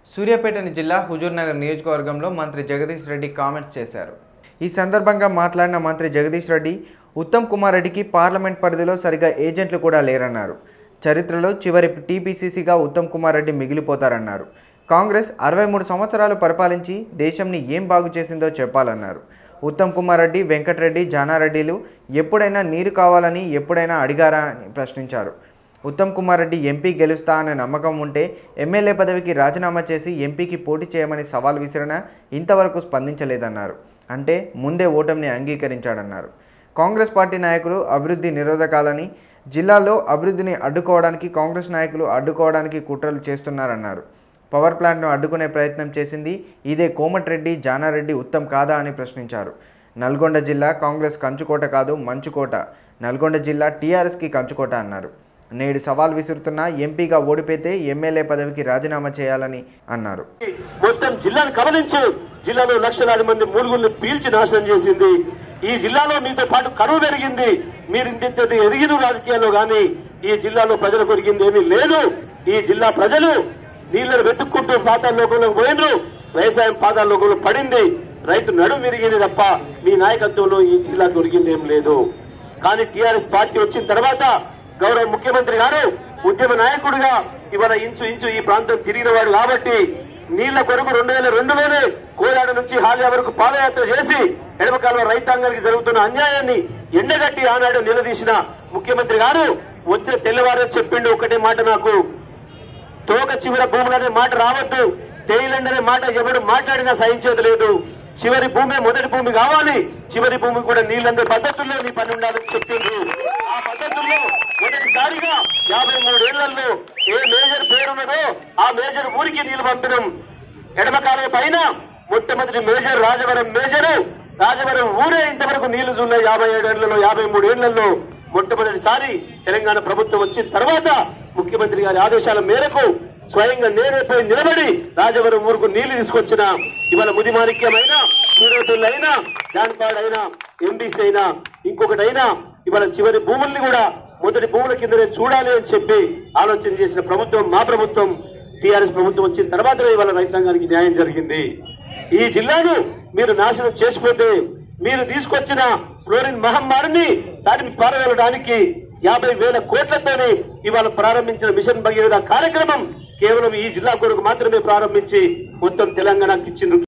సూర్యాపేట జిల్లా హుజూర్నగర్ నియోజకవర్గంలో మంత్రి జగదీష్ రెడ్డి కామెంట్స్ చేశారు ఈ సందర్భంగా మాట్లాడిన మంత్రి జగదీష్ రెడ్డి ఉత్తమ్ కుమార్ రెడ్డికి పార్లమెంట్ పరిధిలో సరిగా ఏజెంట్లు కూడా లేరన్నారు చరిత్రలో చివరి టీపీసీసీగా ఉత్తమ్ కుమార్ రెడ్డి మిగిలిపోతారన్నారు కాంగ్రెస్ అరవై మూడు సంవత్సరాలు పరిపాలించి దేశంని ఏం బాగు చేసిందో చెప్పాలన్నారు ఉత్తమ్ కుమార్ రెడ్డి వెంకటరెడ్డి జానారెడ్డిలు ఎప్పుడైనా నీరు కావాలని ఎప్పుడైనా అడిగారా అని ప్రశ్నించారు ఉత్తమ్ కుమార్ రెడ్డి ఎంపీ గెలుస్తా అనే నమ్మకం ఉంటే ఎమ్మెల్యే పదవికి రాజీనామా చేసి ఎంపీకి పోటీ చేయమని సవాల్ విసిరినా ఇంతవరకు స్పందించలేదన్నారు అంటే ముందే ఓటమిని అంగీకరించాడన్నారు కాంగ్రెస్ పార్టీ నాయకులు అభివృద్ధి నిరోధకాలని జిల్లాలో అభివృద్ధిని అడ్డుకోవడానికి కాంగ్రెస్ నాయకులు అడ్డుకోవడానికి కుట్రలు చేస్తున్నారన్నారు పవర్ ప్లాంట్ను అడ్డుకునే ప్రయత్నం చేసింది ఇదే కోమటిరెడ్డి జానారెడ్డి ఉత్తమ్ కాదా అని ప్రశ్నించారు నల్గొండ జిల్లా కాంగ్రెస్ కంచుకోట కాదు మంచుకోట నల్గొండ జిల్లా టీఆర్ఎస్కి కంచుకోట అన్నారు నేడు సవాల్ విసురుతున్న ఎంపీగా ఓడిపోతే ఎమ్మెల్యే పదవికి రాజీనామా చేయాలని అన్నారు మొత్తం జిల్లాను గమనించు జిల్లాలో లక్షలాది మంది మూలుగుల్ని పీల్చి నాశనం చేసింది ఈ జిల్లాలో మీతో పాటు కరువు పెరిగింది మీరు ఇంత ఎదిగిన రాజకీయాల్లో గాని ఈ జిల్లాలో ప్రజలు కొరిగింది ఏమీ లేదు ఈ జిల్లా ప్రజలు నీళ్లను వెతుక్కుంటూ పాతాల లోకంలోకి పోయినరు వ్యవసాయం పాతాల లోకంలో పడింది రైతు నడుము విరిగింది తప్ప మీ నాయకత్వంలో ఈ జిల్లా దొరికింది ఏం లేదు కానీ టిఆర్ఎస్ పార్టీ వచ్చిన తర్వాత గౌరవ ముఖ్యమంత్రి గారు ఉద్యమ నాయకుడిగా ఇవాళ ఇంచు ఇంచు ఈ ప్రాంతం తిరిగిన వాడు కాబట్టి నీళ్ల కొరకు రెండు వేల రెండులోనే కోలాడ నుంచి హాలియా వరకు పాదయాత్ర చేసి ఎడమకాలం రైతాంగానికి జరుగుతున్న అన్యాయాన్ని ఎండగట్టి ఆనాడు నిలదీసిన ముఖ్యమంత్రి గారు వచ్చిన తెల్లవారే చెప్పిండు ఒకటే మాట నాకు తోక చివర భూములు అనే మాట రావద్దు టైలండ్ అనే మాట ఎవడు మాట్లాడినా సహించేది లేదు చివరి భూమి మొదటి భూమి కావాలి చివరి భూమి కూడా నీళ్ళందే పద్ధతుల్లో నీ పని ఉండాలని చెప్పిండ్రు ఆ పద్ధతుల్లో మొదటిసారిగా యాభై మూడేళ్లలో ఏ మేజర్ పేరున్నదో ఆ మేజర్ ఊరికి నీళ్లు పంపిణం ఎడమకాలం పైన మొట్టమొదటి మేజర్ రాజవరం మేజరు రాజవరం ఊరే ఇంతవరకు నీళ్లు చూడలే యాభై ఏడేళ్లలో యాభై మూడేళ్లలో మొట్టమొదటిసారి తెలంగాణ ప్రభుత్వం వచ్చిన తర్వాత ముఖ్యమంత్రి గారి ఆదేశాల మేరకు స్వయంగా నేనే పోయి నిలబడి రాజవరం ఊరుకు నీళ్లు తీసుకొచ్చిన ఇవాళ ముదిమాణిక్యమైన సూర్యపల్లి అయినా జాన్పాడ్ అయినా ఎంబీసీ అయినా ఇంకొకటైనా ఇవాళ చివరి భూముల్ని కూడా మొదటి భూముల కిందనే చూడాలి అని చెప్పి ఆలోచన చేసిన ప్రభుత్వం మా ప్రభుత్వం టిఆర్ఎస్ ప్రభుత్వం వచ్చిన తర్వాతనే ఇవాళ రైతాంగానికి న్యాయం జరిగింది ఈ జిల్లాను మీరు నాశనం చేసిపోతే మీరు తీసుకొచ్చిన ఫ్లోరిన్ మహమ్మారిని దానిని పారవేయడానికి యాభై వేల కోట్లతోనే ఇవాళ ప్రారంభించిన మిషన్ భగీరథ కార్యక్రమం కేవలం ఈ జిల్లా కొరకు మాత్రమే ప్రారంభించి మొత్తం తెలంగాణకి ఇచ్చిండ్రు